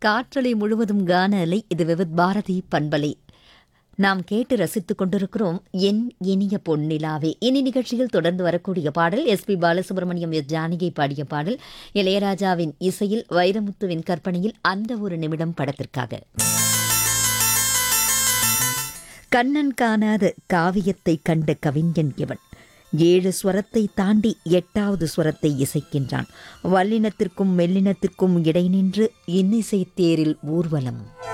காற்றலை முழுவதும் கான அலை இது விவித் பாரதி பண்பலை நாம் கேட்டு ரசித்துக் கொண்டிருக்கிறோம் என் இனிய பொன்னிலாவே இனி நிகழ்ச்சியில் தொடர்ந்து வரக்கூடிய பாடல் S P Balasubrahmanyam S Janaki பாடிய பாடல் இளையராஜாவின் இசையில் வைரமுத்துவின் கற்பனையில் அந்த ஒரு நிமிடம் படத்திற்காக கண்ணன் காணாத காவியத்தை கண்ட கவிஞன் இவன் ஏழு ஸ்வரத்தை தாண்டி எட்டாவது ஸ்வரத்தை இசைக்கின்றான் வல்லினத்திற்கும் மெல்லினத்திற்கும் இடை நின்று இன்னிசை தேரில் ஊர்வலம்